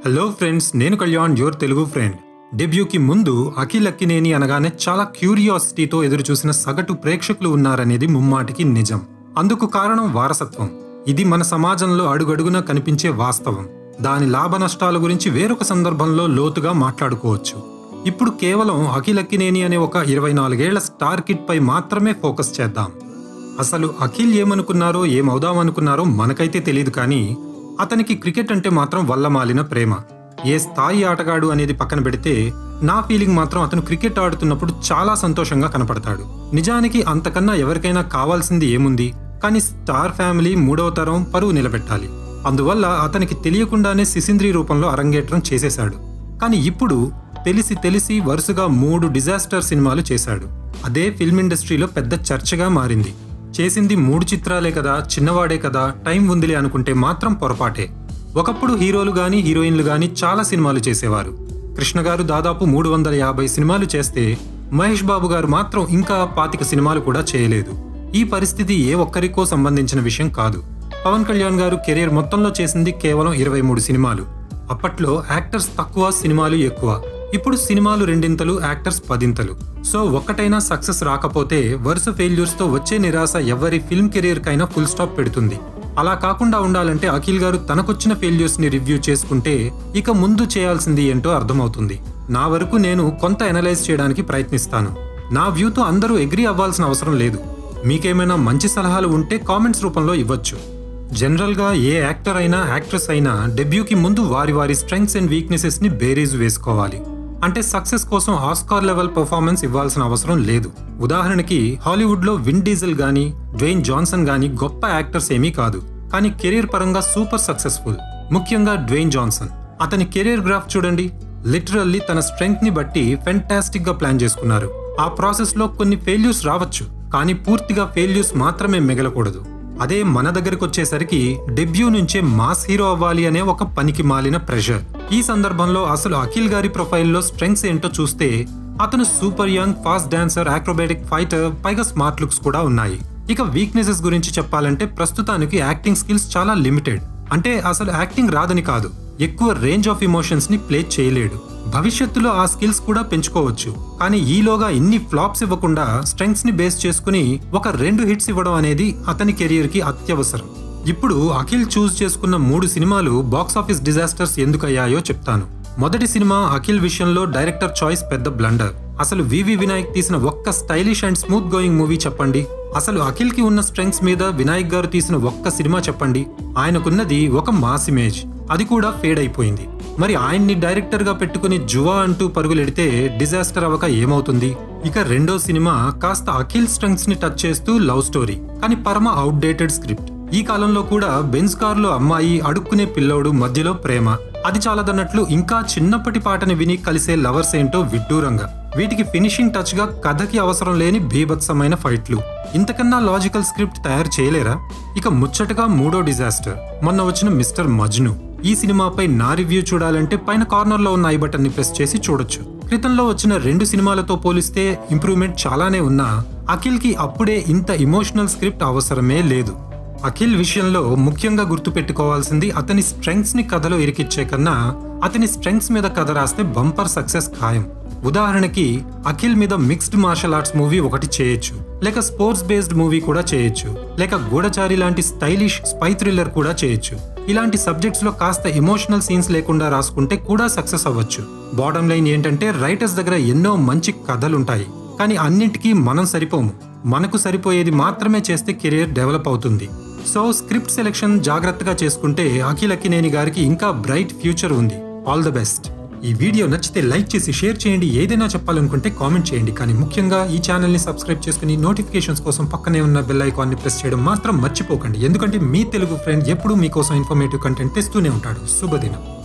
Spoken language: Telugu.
హలో ఫ్రెండ్స్ నేను కళ్యాణ్ యువర్ తెలుగు ఫ్రెండ్ డెబ్యూకి ముందు అఖిల్ అక్కినేని అనగానే చాలా క్యూరియాసిటీతో ఎదురుచూసిన సగటు ప్రేక్షకులు ఉన్నారనేది ముమ్మాటికి నిజం అందుకు కారణం వారసత్వం ఇది మన సమాజంలో అడుగడుగునా కనిపించే వాస్తవం దాని లాభ నష్టాల గురించి వేరొక సందర్భంలో లోతుగా మాట్లాడుకోవచ్చు ఇప్పుడు కేవలం అఖిల్ అక్కినేని అనే ఒక ఇరవై నాలుగేళ్ల స్టార్ కిడ్ పై మాత్రమే ఫోకస్ చేద్దాం అసలు అఖిల్ ఏమనుకున్నారో ఏమవుదామనుకున్నారో మనకైతే తెలియదు కానీ అతనికి క్రికెట్ అంటే మాత్రం వల్లమాలిన ప్రేమ ఏ స్థాయి ఆటగాడు అనేది పక్కన పెడితే నా ఫీలింగ్ మాత్రం అతను క్రికెట్ ఆడుతున్నప్పుడు చాలా సంతోషంగా కనపడతాడు నిజానికి అంతకన్నా ఎవరికైనా కావాల్సింది ఏముంది కానీ స్టార్ ఫ్యామిలీ మూడవ తరం పరువు నిలబెట్టాలి అందువల్ల అతనికి తెలియకుండానే సిసింద్రి రూపంలో అరంగేట్రం చేసేశాడు కానీ ఇప్పుడు తెలిసి తెలిసి వరుసగా మూడు డిజాస్టర్ సినిమాలు చేశాడు అదే ఫిల్మ్ ఇండస్ట్రీలో పెద్ద చర్చగా మారింది చేసింది మూడు చిత్రాలే కదా చిన్నవాడే కదా టైం ఉందిలే అనుకుంటే మాత్రం పొరపాటే ఒకప్పుడు హీరోలు గాని హీరోయిన్లు గాని చాలా సినిమాలు చేసేవారు కృష్ణ గారు దాదాపు మూడు వందల యాభై సినిమాలు చేస్తే మహేష్ బాబు గారు మాత్రం ఇంకా పాతిక సినిమాలు కూడా చేయలేదు ఈ పరిస్థితి ఏ ఒక్కరికో సంబంధించిన విషయం కాదు పవన్ కళ్యాణ్ గారు కెరీర్ మొత్తంలో చేసింది కేవలం ఇరవై మూడు సినిమాలు అప్పట్లో యాక్టర్స్ తక్కువ సినిమాలు ఎక్కువ ఇప్పుడు సినిమాలు రెండింతలు యాక్టర్స్ పదింతలు సో ఒక్కటైనా సక్సెస్ రాకపోతే వరుస ఫెయిల్యూర్స్ తో వచ్చే నిరాశ ఎవరి ఫిల్మ్ కెరీర్ కైనా ఫుల్ స్టాప్ పెడుతుంది అలా కాకుండా ఉండాలంటే అఖిల్ గారు తనకొచ్చిన ఫెయిల్యూర్స్ ని రివ్యూ చేసుకుంటే ఇక ముందు చేయాల్సింది ఏంటో అర్థమవుతుంది నా వరకు నేను కొంత ఎనలైజ్ చేయడానికి ప్రయత్నిస్తాను నా వ్యూతో అందరూ ఎగ్రీ అవ్వాల్సిన అవసరం లేదు మీకేమైనా మంచి సలహాలు ఉంటే కామెంట్స్ రూపంలో ఇవ్వచ్చు జనరల్గా ఏ యాక్టర్ అయినా యాక్ట్రెస్ అయినా డెబ్యూకి ముందు వారి వారి స్ట్రెంగ్స్ అండ్ వీక్నెసెస్ ని బేరీజ్ వేసుకోవాలి అంటే సక్సెస్ కోసం ఆస్కార్ లెవెల్ పర్ఫార్మెన్స్ ఇవ్వాల్సిన అవసరం లేదు ఉదాహరణకి హాలీవుడ్ లో విన్ డీజిల్ గానీ డ్వైన్ జాన్సన్ గానీ గొప్ప యాక్టర్స్ ఏమీ కాదు కానీ కెరీర్ పరంగా సూపర్ సక్సెస్ఫుల్ ముఖ్యంగా డ్వైన్ జాన్సన్ అతని కెరీర్ గ్రాఫ్ చూడండి లిటరల్లీ తన స్ట్రెంగ్త్ ని బట్టి ఫెంటాస్టిక్ గా ప్లాన్ చేసుకున్నారు ఆ ప్రాసెస్ లో కొన్ని ఫెయిల్యూర్స్ రావచ్చు కానీ పూర్తిగా ఫెయిల్యూర్స్ మాత్రమే మిగలకూడదు అదే మన దగ్గరకు వచ్చేసరికి డెబ్యూ నుంచే మాస్ హీరో అవ్వాలి అనే ఒక పనికి మాలిన ప్రెషర్ ఈ సందర్భంలో అసలు అఖిల్ గారి ప్రొఫైల్లో స్ట్రెంగ్స్ ఏంటో చూస్తే అతను super young fast dancer acrobatic fighter పైగా స్మార్ట్ లుక్స్ కూడా ఉన్నాయి ఇక వీక్నెసెస్ గురించి చెప్పాలంటే ప్రస్తుతానికి యాక్టింగ్ స్కిల్స్ చాలా లిమిటెడ్ అంటే అసలు యాక్టింగ్ రాదని కాదు ఎక్కువ రేంజ్ ఆఫ్ ఇమోషన్స్ ని ప్లే చేయలేడు భవిష్యత్తులో ఆ స్కిల్స్ కూడా పెంచుకోవచ్చు కానీ ఈలోగా ఇన్ని ఫ్లాప్స్ ఇవ్వకుండా స్ట్రెంగ్స్ ని బేస్ చేసుకుని ఒక రెండు హిట్స్ ఇవ్వడం అనేది అతని కెరియర్ కి అత్యవసరం ఇప్పుడు అఖిల్ చూస్ చేసుకున్న మూడు సినిమాలు బాక్సాఫీస్ డిజాస్టర్స్ ఎందుకయ్యాయో చెప్తాను మొదటి సినిమా అఖిల్ విషయంలో డైరెక్టర్ చాయిస్ పెద్ద బ్లండర్ అసలు వివి వినాయక్ తీసిన ఒక్క stylish and smooth going movie చెప్పండి అసలు అఖిల్ కి ఉన్న స్ట్రెంగ్స్ మీద వినాయక్ గారు తీసిన ఒక్క సినిమా చెప్పండి ఆయనకున్నది ఒక మాస్ ఇమేజ్ అది కూడా ఫేడ్ అయిపోయింది మరి ఆయన్ని డైరెక్టర్ గా పెట్టుకుని జువా అంటూ పరుగులెడితే డిజాస్టర్ అవ్వక ఏమవుతుంది ఇక రెండో సినిమా కాస్త అఖిల్ స్ట్రెంగ్స్ ని టచ్ చేస్తూ లవ్ స్టోరీ కానీ పరమ అవుట్డేటెడ్ స్క్రిప్ట్ ఈ కాలంలో కూడా బెన్స్ కారులో అమ్మాయి అడుక్కునే పిల్లోడు మధ్యలో ప్రేమ అది చాలదన్నట్లు ఇంకా చిన్నప్పటి పాటని విని కలిసే లవర్స్ ఏంటో విడ్డూరంగా వీటికి ఫినిషింగ్ టచ్ గా కథకి అవసరం లేని బీభత్సమైన ఫైట్లు ఇంతకన్నా లాజికల్ స్క్రిప్ట్ తయారు చేయలేరా ఇక ముచ్చటగా మూడో డిజాస్టర్ మొన్న వచ్చిన మిస్టర్ మజ్ను ఈ సినిమాపై నా రివ్యూ చూడాలంటే పైన కార్నర్ లో ఉన్న ఐ బటన్ ని ప్రెస్ చేసి చూడొచ్చు క్రితంలో వచ్చిన రెండు సినిమాలతో పోలిస్తే ఇంప్రూవ్మెంట్ చాలానే ఉన్నా అఖిల్ కి అప్పుడే ఇంత ఇమోషనల్ స్క్రిప్ట్ అవసరమే లేదు అఖిల్ విషయంలో ముఖ్యంగా గుర్తుపెట్టుకోవాల్సింది అతని స్ట్రెంగ్స్ ని కథలో ఇరికిచ్చే కన్నా అతని స్ట్రెంగ్స్ మీద కథ రాస్తే బంపర్ సక్సెస్ ఖాయం ఉదాహరణకి అఖిల్ మీద మిక్స్డ్ మార్షల్ ఆర్ట్స్ మూవీ ఒకటి చేయొచ్చు లేక స్పోర్ట్స్ బేస్డ్ మూవీ కూడా చేయొచ్చు లేక గూఢచారి లాంటి స్టైలిష్ స్పై థ్రిల్లర్ కూడా చేయొచ్చు ఇలాంటి సబ్జెక్ట్స్ లో కాస్త ఎమోషనల్ సీన్స్ లేకుండా రాసుకుంటే కూడా సక్సెస్ అవ్వచ్చు బాటమ్ లైన్ ఏంటంటే రైటర్స్ దగ్గర ఎన్నో మంచి కథలుంటాయి కానీ అన్నింటికీ మనం సరిపోము మనకు సరిపోయేది మాత్రమే చేస్తే కెరీర్ డెవలప్ అవుతుంది సో స్క్రిప్ట్ సెలెక్షన్ జాగ్రత్తగా చేసుకుంటే అఖిల్ అక్కినేని గారికి ఇంకా బ్రైట్ ఫ్యూచర్ ఉంది ఆల్ ద బెస్ట్ ఈ వీడియో నచ్చితే లైక్ చేసి షేర్ చేయండి ఏదైనా చెప్పాలనుకుంటే కామెంట్ చేయండి కానీ ముఖ్యంగా ఈ ఛానల్ని సబ్స్క్రైబ్ చేసుకుని నోటిఫికేషన్స్ కోసం పక్కనే ఉన్న బెల్ ఐకాన్ని ప్రెస్ చేయడం మాత్రం మర్చిపోకండి ఎందుకంటే మీ తెలుగు ఫ్రెండ్ ఎప్పుడూ మీకోసం ఇన్ఫర్మేటివ్ కంటెంట్ తెస్తూనే ఉంటాడు శుభదినం